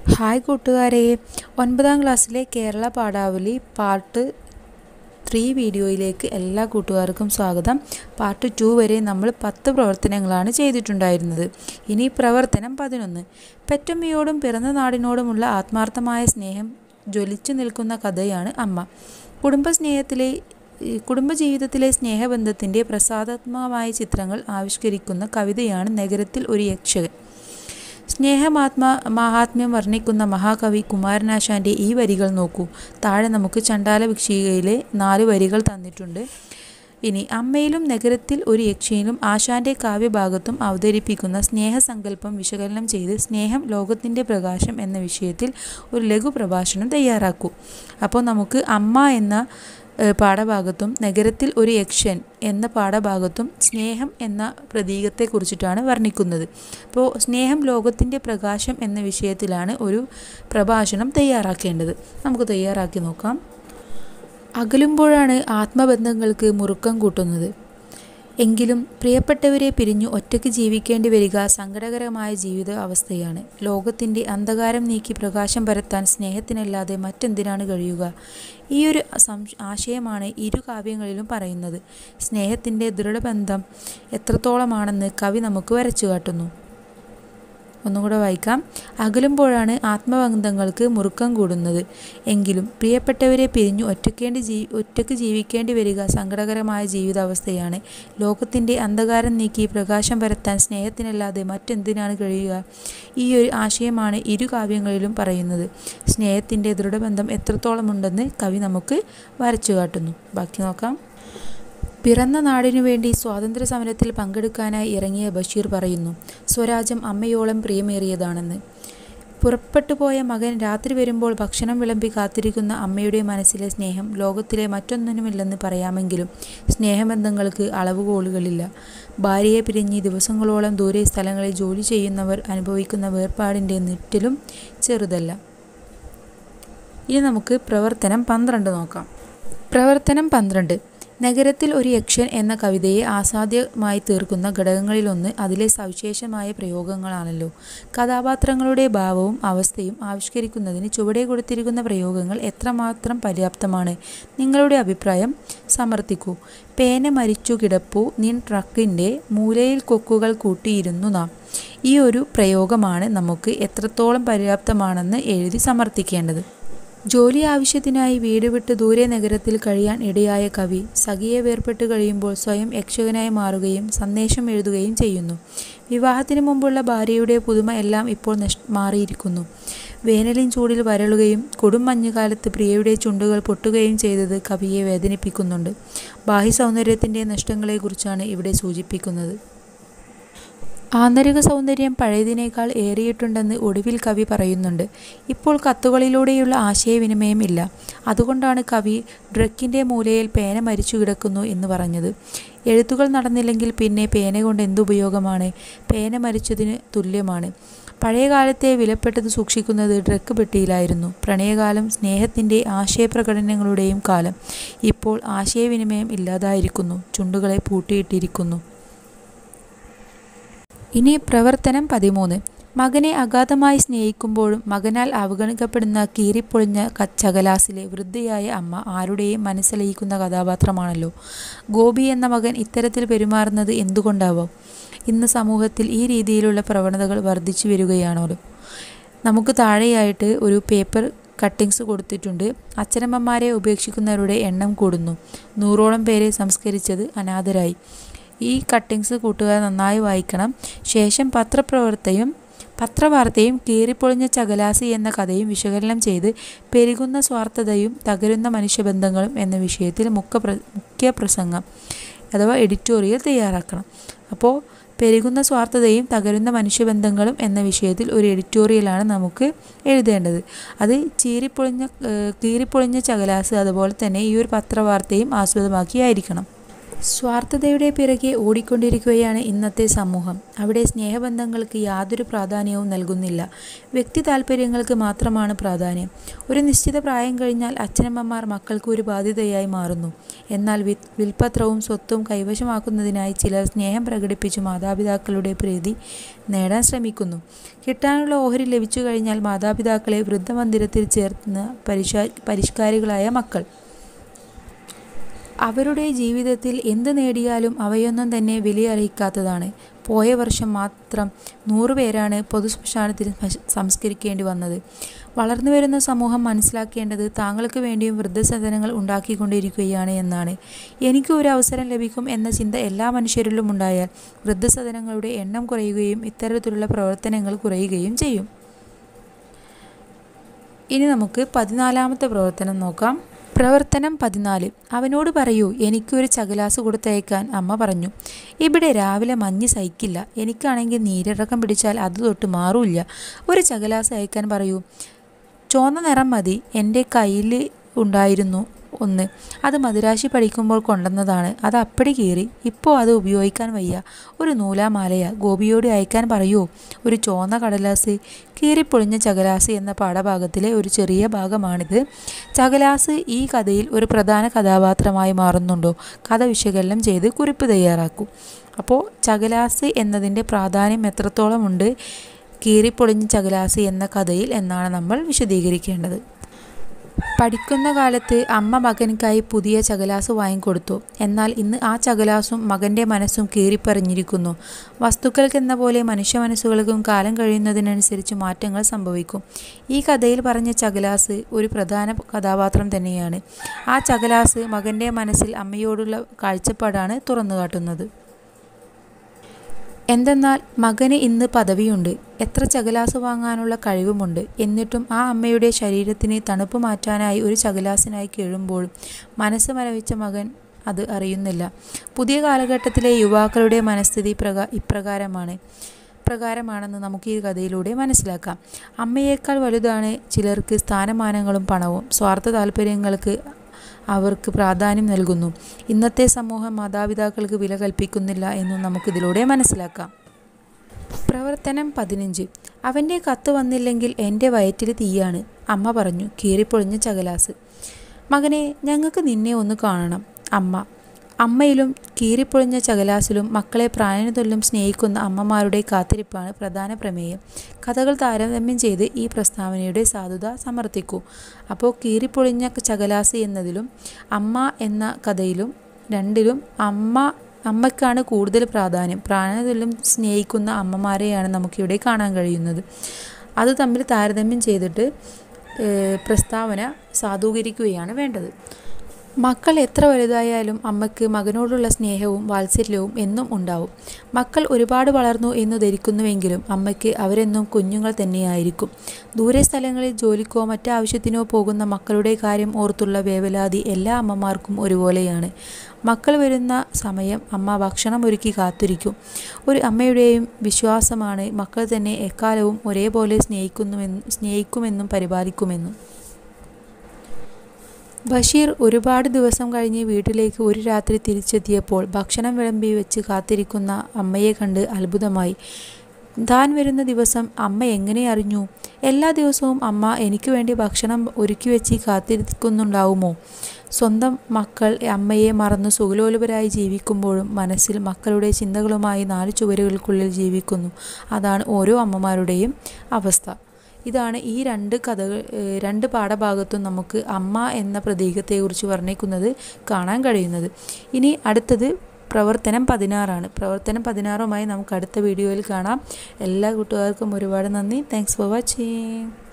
hi കൂട്ടുകാരെ ഒൻപതാം ക്ലാസ്സിലെ കേരള പാഠാവലി പാർട്ട് ത്രീ വീഡിയോയിലേക്ക് എല്ലാ കൂട്ടുകാർക്കും സ്വാഗതം പാർട്ട് ടു വരെ നമ്മൾ പത്ത് പ്രവർത്തനങ്ങളാണ് ചെയ്തിട്ടുണ്ടായിരുന്നത് ഇനി പ്രവർത്തനം പതിനൊന്ന് പെറ്റമ്മയോടും പിറന്ന നാടിനോടുമുള്ള ആത്മാർത്ഥമായ സ്നേഹം ജ്വലിച്ചു നിൽക്കുന്ന കഥയാണ് അമ്മ കുടുംബസ്നേഹത്തിലെ ഈ കുടുംബജീവിതത്തിലെ സ്നേഹബന്ധത്തിൻ്റെ പ്രസാദാത്മകമായ ചിത്രങ്ങൾ ആവിഷ്കരിക്കുന്ന കവിതയാണ് നഗരത്തിൽ ഒരു യക്ഷകൻ സ്നേഹമാത്മ മഹാത്മ്യം വർണ്ണിക്കുന്ന മഹാകവി കുമാരനാശാൻ്റെ ഈ വരികൾ നോക്കൂ താഴെ നമുക്ക് ചണ്ടാല ഭിക്ഷയിലെ നാല് വരികൾ തന്നിട്ടുണ്ട് ഇനി അമ്മയിലും നഗരത്തിൽ ഒരു യക്ഷിയിലും ആശാന്റെ കാവ്യഭാഗത്തും അവതരിപ്പിക്കുന്ന സ്നേഹസങ്കല്പം വിശകലനം ചെയ്ത് സ്നേഹം ലോകത്തിൻ്റെ പ്രകാശം എന്ന വിഷയത്തിൽ ഒരു ലഘു പ്രഭാഷണം തയ്യാറാക്കൂ അപ്പോൾ നമുക്ക് അമ്മ എന്ന ഏഹ്, പാഠഭാഗത്തും നഗരത്തിൽ ഒരു യക്ഷൻ എന്ന പാഠഭാഗത്തും സ്നേഹം എന്ന പ്രതീകത്തെക്കുറിച്ചിട്ടാണ് വർണ്ണിക്കുന്നത് അപ്പോൾ സ്നേഹം ലോകത്തിൻ്റെ പ്രകാശം എന്ന വിഷയത്തിലാണ് ഒരു പ്രഭാഷണം തയ്യാറാക്കേണ്ടത് നമുക്ക് തയ്യാറാക്കി നോക്കാം അകലുമ്പോഴാണ് ആത്മബന്ധങ്ങൾക്ക് മുറുക്കം കൂട്ടുന്നത് എങ്കിലും പ്രിയപ്പെട്ടവരെ പിരിഞ്ഞു ഒറ്റയ്ക്ക് ജീവിക്കേണ്ടി വരിക സങ്കടകരമായ ജീവിത അവസ്ഥയാണ് ലോകത്തിൻ്റെ അന്ധകാരം നീക്കി പ്രകാശം പരത്താൻ സ്നേഹത്തിനല്ലാതെ മറ്റെന്തിനാണ് കഴിയുക ഈ ഒരു സംശ ആശയമാണ് ഇരു കാവ്യങ്ങളിലും പറയുന്നത് സ്നേഹത്തിൻ്റെ ദൃഢബന്ധം എത്രത്തോളമാണെന്ന് കവി നമുക്ക് വരച്ചു കാട്ടുന്നു ഒന്നുകൂടെ വായിക്കാം അകലുമ്പോഴാണ് ആത്മബന്ധങ്ങൾക്ക് മുറുക്കം കൂടുന്നത് എങ്കിലും പ്രിയപ്പെട്ടവരെ പിരിഞ്ഞു ഒറ്റക്കേണ്ടി ജീ ഒറ്റയ്ക്ക് ജീവിക്കേണ്ടി വരിക സങ്കടകരമായ ജീവിതാവസ്ഥയാണ് ലോകത്തിൻ്റെ അന്ധകാരം നീക്കി പ്രകാശം പരത്താൻ സ്നേഹത്തിനല്ലാതെ മറ്റെന്തിനാണ് കഴിയുക ഈ ഒരു ആശയമാണ് ഇരു കാവ്യങ്ങളിലും പറയുന്നത് സ്നേഹത്തിൻ്റെ ദൃഢബന്ധം എത്രത്തോളമുണ്ടെന്ന് കവി നമുക്ക് വരച്ചു കാട്ടുന്നു ബാക്കി നോക്കാം പിറന്ന നാടിനു വേണ്ടി സ്വാതന്ത്ര്യ സമരത്തിൽ പങ്കെടുക്കാനായി ഇറങ്ങിയ ബഷീർ പറയുന്നു സ്വരാജ്യം അമ്മയോളം പ്രിയമേറിയതാണെന്ന് പുറപ്പെട്ടു പോയ മകൻ രാത്രി വരുമ്പോൾ ഭക്ഷണം വിളമ്പി കാത്തിരിക്കുന്ന അമ്മയുടെ മനസ്സിലെ സ്നേഹം ലോകത്തിലെ മറ്റൊന്നിനുമില്ലെന്ന് പറയാമെങ്കിലും സ്നേഹബന്ധങ്ങൾക്ക് അളവുകോലുകളില്ല ഭാര്യയെ പിരിഞ്ഞ് ദിവസങ്ങളോളം ദൂരെ സ്ഥലങ്ങളിൽ ജോലി ചെയ്യുന്നവർ അനുഭവിക്കുന്ന വേർപാടിൻ്റെ നെറ്റിലും ചെറുതല്ല ഇനി നമുക്ക് പ്രവർത്തനം പന്ത്രണ്ട് നോക്കാം പ്രവർത്തനം പന്ത്രണ്ട് നഗരത്തിൽ ഒരു യക്ഷൻ എന്ന കവിതയെ ആസാദ്യമായി തീർക്കുന്ന ഘടകങ്ങളിലൊന്ന് അതിലെ സവിശേഷമായ പ്രയോഗങ്ങളാണല്ലോ കഥാപാത്രങ്ങളുടെ ഭാവവും അവസ്ഥയും ആവിഷ്കരിക്കുന്നതിന് ചുവടെ കൊടുത്തിരിക്കുന്ന പ്രയോഗങ്ങൾ എത്രമാത്രം പര്യാപ്തമാണ് നിങ്ങളുടെ അഭിപ്രായം സമർത്ഥിക്കൂ പേന മരിച്ചു കിടപ്പു നിൻ ട്രക്കിൻ്റെ മൂലയിൽ കൊക്കുകൾ കൂട്ടിയിരുന്നു നാം ഈ ഒരു പ്രയോഗമാണ് നമുക്ക് എത്രത്തോളം പര്യാപ്തമാണെന്ന് എഴുതി സമർത്ഥിക്കേണ്ടത് ജോലി ആവശ്യത്തിനായി വീട് വിട്ട് ദൂരെ നഗരത്തിൽ കഴിയാൻ ഇടയായ കവി സഖിയെ വേർപെട്ട് കഴിയുമ്പോൾ സ്വയം യക്ഷകനായി മാറുകയും സന്ദേശം എഴുതുകയും ചെയ്യുന്നു വിവാഹത്തിന് മുമ്പുള്ള ഭാര്യയുടെ പുതുമ എല്ലാം ഇപ്പോൾ നഷ് മാറിയിരിക്കുന്നു വേനലിൻ ചൂടിൽ വരളുകയും കൊടും മഞ്ഞുകാലത്ത് പ്രിയയുടെ ചുണ്ടുകൾ പൊട്ടുകയും ചെയ്തത് കവിയെ വേദനിപ്പിക്കുന്നുണ്ട് ബാഹ്യ സൗന്ദര്യത്തിൻ്റെ നഷ്ടങ്ങളെക്കുറിച്ചാണ് ഇവിടെ സൂചിപ്പിക്കുന്നത് ആന്തരിക സൗന്ദര്യം പഴയതിനേക്കാൾ ഏറിയിട്ടുണ്ടെന്ന് ഒടുവിൽ കവി പറയുന്നുണ്ട് ഇപ്പോൾ കത്തുകളിലൂടെയുള്ള ആശയവിനിമയം ഇല്ല അതുകൊണ്ടാണ് കവി ഡ്രക്കിൻ്റെ മൂലയിൽ പേന മരിച്ചു കിടക്കുന്നു എന്ന് പറഞ്ഞത് എഴുത്തുകൾ നടന്നില്ലെങ്കിൽ പിന്നെ പേന കൊണ്ട് എന്തുപയോഗമാണ് പേന മരിച്ചതിന് തുല്യമാണ് പഴയ കാലത്തെ വിലപ്പെട്ടത് സൂക്ഷിക്കുന്നത് ഡ്രക്ക് പെട്ടിയിലായിരുന്നു പ്രണയകാലം സ്നേഹത്തിൻ്റെ ആശയപ്രകടനങ്ങളുടെയും കാലം ഇപ്പോൾ ആശയവിനിമയം ഇല്ലാതായിരിക്കുന്നു ചുണ്ടുകളെ പൂട്ടിയിട്ടിരിക്കുന്നു ഇനി പ്രവർത്തനം പതിമൂന്ന് മകനെ അഗാധമായി സ്നേഹിക്കുമ്പോഴും മകനാൽ അവഗണിക്കപ്പെടുന്ന കീറിപ്പൊളിഞ്ഞ ക- ചകലാസിലെ വൃദ്ധയായ അമ്മ ആരുടെയും മനസ്സലിയിക്കുന്ന കഥാപാത്രമാണല്ലോ ഗോപി എന്ന മകൻ ഇത്തരത്തിൽ പെരുമാറുന്നത് എന്തുകൊണ്ടാവാം ഇന്ന് സമൂഹത്തിൽ ഈ രീതിയിലുള്ള പ്രവണതകൾ വർദ്ധിച്ചു വരികയാണല്ലോ നമുക്ക് താഴെയായിട്ട് ഒരു പേപ്പർ കട്ടിങ്സ് കൊടുത്തിട്ടുണ്ട് അച്ഛനമ്മമാരെ ഉപേക്ഷിക്കുന്നവരുടെ എണ്ണം കൂടുന്നു നൂറോളം പേരെ സംസ്കരിച്ചത് അനാഥരായി ഈ കട്ടിങ്സ് കൂട്ടുകാർ നന്നായി വായിക്കണം ശേഷം പത്രപ്രവർത്തയും പത്രവാർത്തയും കീറിപ്പൊളിഞ്ഞ ചകലാസി എന്ന കഥയും വിശകലനം ചെയ്ത് പെരുകുന്ന സ്വാർത്ഥതയും തകരുന്ന മനുഷ്യബന്ധങ്ങളും എന്ന വിഷയത്തിൽ മുഖ്യ പ്ര മുഖ്യ പ്രസംഗം അഥവാ എഡിറ്റോറിയൽ തയ്യാറാക്കണം അപ്പോൾ പെരുകുന്ന സ്വാർത്ഥതയും തകരുന്ന മനുഷ്യബന്ധങ്ങളും എന്ന വിഷയത്തിൽ ഒരു എഡിറ്റോറിയലാണ് നമുക്ക് എഴുതേണ്ടത് അത് ചീറിപ്പൊളിഞ്ഞ ഏഹ് കീറിപ്പൊളിഞ്ഞ ചകലാസ് അതുപോലെ തന്നെ ഈ ഒരു പത്രവാർത്തയും ആസ്പദമാക്കിയായിരിക്കണം സ്വാർത്ഥതയുടെ പിറകെ ഓടിക്കൊണ്ടിരിക്കുകയാണ് ഇന്നത്തെ സമൂഹം അവിടെ സ്നേഹബന്ധങ്ങൾക്ക് യാതൊരു പ്രാധാന്യവും നൽകുന്നില്ല വ്യക്തി താല്പര്യങ്ങൾക്ക് മാത്രമാണ് പ്രാധാന്യം ഒരു നിശ്ചിത പ്രായം കഴിഞ്ഞാൽ അച്ഛനമ്മമാർ മക്കൾക്ക് ഒരു ബാധ്യതയായി മാറുന്നു എന്നാൽ വി വിൽപത്രവും സ്വത്തും കൈവശമാക്കുന്നതിനായി ചിലർ സ്നേഹം പ്രകടിപ്പിച്ചു മാതാപിതാക്കളുടെ പ്രീതി നേടാൻ ശ്രമിക്കുന്നു കിട്ടാനുള്ള ഓഹരി ലഭിച്ചു കഴിഞ്ഞാൽ മാതാപിതാക്കളെ വൃദ്ധമന്ദിരത്തിൽ ചേർന്ന് പരിശാ പരിഷ്കാരികളായ മക്കൾ അവരുടെ ജീവിതത്തിൽ എന്ത് നേടിയാലും അവയൊന്നും തന്നെ വിലയറിയിക്കാത്തതാണ് പോയ വർഷം മാത്രം നൂറ് പേരാണ് പൊതുശ്മശാനത്തിൽ സംസ്കരിക്കേണ്ടി വന്നത് വളർന്നു വരുന്ന സമൂഹം മനസ്സിലാക്കേണ്ടത് താങ്കൾക്ക് വേണ്ടിയും വൃദ്ധസദനങ്ങൾ ഉണ്ടാക്കിക്കൊണ്ടിരിക്കുകയാണ് എന്നാണ് എനിക്ക് ഒരു അവസരം ലഭിക്കും എന്ന ചിന്ത എല്ലാ മനുഷ്യരിലും ഉണ്ടായാൽ വൃദ്ധസദനങ്ങളുടെ എണ്ണം കുറയുകയും ഇത്തരത്തിലുള്ള പ്രവർത്തനങ്ങൾ കുറയുകയും ചെയ്യും ഇനി നമുക്ക് പതിനാലാമത്തെ പ്രവർത്തനം നോക്കാം പ്രവർത്തനം പതിനാല് അവനോട് പറയൂ എനിക്കൊരു ചകലാസ് കൊടുത്തയക്കാൻ അമ്മ പറഞ്ഞു ഇവിടെ രാവിലെ മഞ്ഞ് സഹിക്കില്ല എനിക്കാണെങ്കിൽ നീരിറക്കം പിടിച്ചാൽ അത് തൊട്ട് മാറൂല്ല ഒരു ചകലാസ് അയക്കാൻ പറയൂ ചുവന്ന നിറം മതി എൻ്റെ കയ്യിൽ ഉണ്ടായിരുന്നു ഒന്ന് അത് മദിരാശി പഠിക്കുമ്പോൾ കൊണ്ടുവന്നതാണ് അത് അപ്പടി കീറി ഇപ്പോൾ അത് ഉപയോഗിക്കാൻ വയ്യ ഒരു നൂലാമാലയ ഗോപിയോട് അയക്കാൻ പറയൂ ഒരു ചോന്ന കടലാസ് കീറിപ്പൊളിഞ്ഞ ചകലാസ് എന്ന പാഠഭാഗത്തിലെ ഒരു ചെറിയ ഭാഗമാണിത് ചകലാസ് ഈ കഥയിൽ ഒരു പ്രധാന കഥാപാത്രമായി മാറുന്നുണ്ടോ കഥ വിശകലനം ചെയ്ത് കുറിപ്പ് തയ്യാറാക്കൂ അപ്പോൾ ചകലാസ് എന്നതിൻ്റെ പ്രാധാന്യം എത്രത്തോളമുണ്ട് കീറിപ്പൊളിഞ്ഞ ചകലാസ് എന്ന കഥയിൽ എന്നാണ് നമ്മൾ വിശദീകരിക്കേണ്ടത് പഠിക്കുന്ന കാലത്ത് അമ്മ മകൻക്കായി പുതിയ ചകലാസ് വാങ്ങിക്കൊടുത്തു എന്നാൽ ഇന്ന് ആ ചകലാസും മകൻ്റെ മനസ്സും കീറിപ്പറിഞ്ഞിരിക്കുന്നു വസ്തുക്കൾക്കെന്ന പോലെ മനുഷ്യ മനസ്സുകൾക്കും കാലം കഴിയുന്നതിനനുസരിച്ച് മാറ്റങ്ങൾ സംഭവിക്കും ഈ കഥയിൽ പറഞ്ഞ ചകലാസ് ഒരു പ്രധാന കഥാപാത്രം തന്നെയാണ് ആ ചകലാസ് മകൻ്റെ മനസ്സിൽ അമ്മയോടുള്ള കാഴ്ചപ്പാടാണ് തുറന്നുകാട്ടുന്നത് എന്തെന്നാൽ മകന് ഇന്ന് പദവിയുണ്ട് എത്ര ചകലാസ് വാങ്ങാനുള്ള കഴിവുമുണ്ട് എന്നിട്ടും ആ അമ്മയുടെ ശരീരത്തിന് തണുപ്പ് മാറ്റാനായി ഒരു ചകലാസിനായി കീഴുമ്പോഴും മനസ്സ് മരവിച്ച മകൻ അത് അറിയുന്നില്ല പുതിയ കാലഘട്ടത്തിലെ യുവാക്കളുടെ മനസ്ഥിതി പ്രകാ ഇപ്രകാരമാണ് പ്രകാരമാണെന്ന് നമുക്ക് ഈ കഥയിലൂടെ മനസ്സിലാക്കാം അമ്മയേക്കാൾ വലുതാണ് ചിലർക്ക് സ്ഥാനമാനങ്ങളും പണവും സ്വാർത്ഥ താല്പര്യങ്ങൾക്ക് അവർക്ക് പ്രാധാന്യം നൽകുന്നു ഇന്നത്തെ സമൂഹം മാതാപിതാക്കൾക്ക് വില കൽപ്പിക്കുന്നില്ല എന്നും നമുക്കിതിലൂടെ മനസ്സിലാക്കാം പ്രവർത്തനം പതിനഞ്ച് അവൻ്റെ കത്ത് വന്നില്ലെങ്കിൽ എൻ്റെ വയറ്റിൽ തീയാണ് അമ്മ പറഞ്ഞു കീറിപ്പൊളിഞ്ഞ ചകലാസ് മകനെ ഞങ്ങൾക്ക് നിന്നെ ഒന്ന് കാണണം അമ്മ അമ്മയിലും കീറിപ്പൊളിഞ്ഞ ചകലാസിലും മക്കളെ പ്രായനതൊല്ലും സ്നേഹിക്കുന്ന അമ്മമാരുടെ കാത്തിരിപ്പാണ് പ്രധാന പ്രമേയം കഥകൾ താരതമ്യം ചെയ്ത് ഈ പ്രസ്താവനയുടെ സാധുത സമർത്ഥിക്കൂ അപ്പോൾ കീറിപ്പൊളിഞ്ഞ ചകലാസ് എന്നതിലും അമ്മ എന്ന കഥയിലും രണ്ടിലും അമ്മ അമ്മയ്ക്കാണ് കൂടുതൽ പ്രാധാന്യം പ്രാണതൊല്ലും സ്നേഹിക്കുന്ന അമ്മമാരെയാണ് നമുക്കിവിടെ കാണാൻ കഴിയുന്നത് അത് തമ്മിൽ താരതമ്യം ചെയ്തിട്ട് പ്രസ്താവന സാധൂകരിക്കുകയാണ് വേണ്ടത് മക്കൾ എത്ര വലുതായാലും അമ്മയ്ക്ക് മകനോടുള്ള സ്നേഹവും വാത്സല്യവും എന്നും ഉണ്ടാവും മക്കൾ ഒരുപാട് വളർന്നു എന്ന് ധരിക്കുന്നുവെങ്കിലും അമ്മയ്ക്ക് അവരെന്നും കുഞ്ഞുങ്ങൾ തന്നെയായിരിക്കും ദൂരെ സ്ഥലങ്ങളിൽ ജോലിക്കോ മറ്റാവശ്യത്തിനോ പോകുന്ന മക്കളുടെ കാര്യം ഓർത്തുള്ള വേവലാതി എല്ലാ അമ്മമാർക്കും ഒരുപോലെയാണ് മക്കൾ വരുന്ന സമയം അമ്മ ഭക്ഷണം ഒരുക്കി കാത്തിരിക്കും ഒരു അമ്മയുടെയും വിശ്വാസമാണ് മക്കൾ തന്നെ എക്കാലവും ഒരേപോലെ സ്നേഹിക്കുന്നുവെന്നും സ്നേഹിക്കുമെന്നും പരിപാലിക്കുമെന്നും ബഷീർ ഒരുപാട് ദിവസം കഴിഞ്ഞ് വീട്ടിലേക്ക് ഒരു രാത്രി തിരിച്ചെത്തിയപ്പോൾ ഭക്ഷണം വിളമ്പി വെച്ച് കാത്തിരിക്കുന്ന അമ്മയെ കണ്ട് അത്ഭുതമായി താൻ വരുന്ന ദിവസം അമ്മ എങ്ങനെ അറിഞ്ഞു എല്ലാ ദിവസവും അമ്മ എനിക്ക് വേണ്ടി ഭക്ഷണം ഒരുക്കി വെച്ച് കാത്തിരിക്കുന്നുണ്ടാവുമോ സ്വന്തം മക്കൾ അമ്മയെ മറന്ന് സുഖലോലുപരായി ജീവിക്കുമ്പോഴും മനസ്സിൽ മക്കളുടെ ചിന്തകളുമായി നാല് ചുവരുകൾക്കുള്ളിൽ ജീവിക്കുന്നു അതാണ് ഓരോ അമ്മമാരുടെയും അവസ്ഥ ഇതാണ് ഈ രണ്ട് കഥകൾ രണ്ട് പാഠഭാഗത്തും നമുക്ക് അമ്മ എന്ന പ്രതീകത്തെക്കുറിച്ച് വർണ്ണിക്കുന്നത് കാണാൻ കഴിയുന്നത് ഇനി അടുത്തത് പ്രവർത്തനം പതിനാറാണ് പ്രവർത്തനം പതിനാറുമായി നമുക്ക് അടുത്ത വീഡിയോയിൽ കാണാം എല്ലാ കൂട്ടുകാർക്കും ഒരുപാട് നന്ദി താങ്ക്സ് ഫോർ വാച്ചിങ്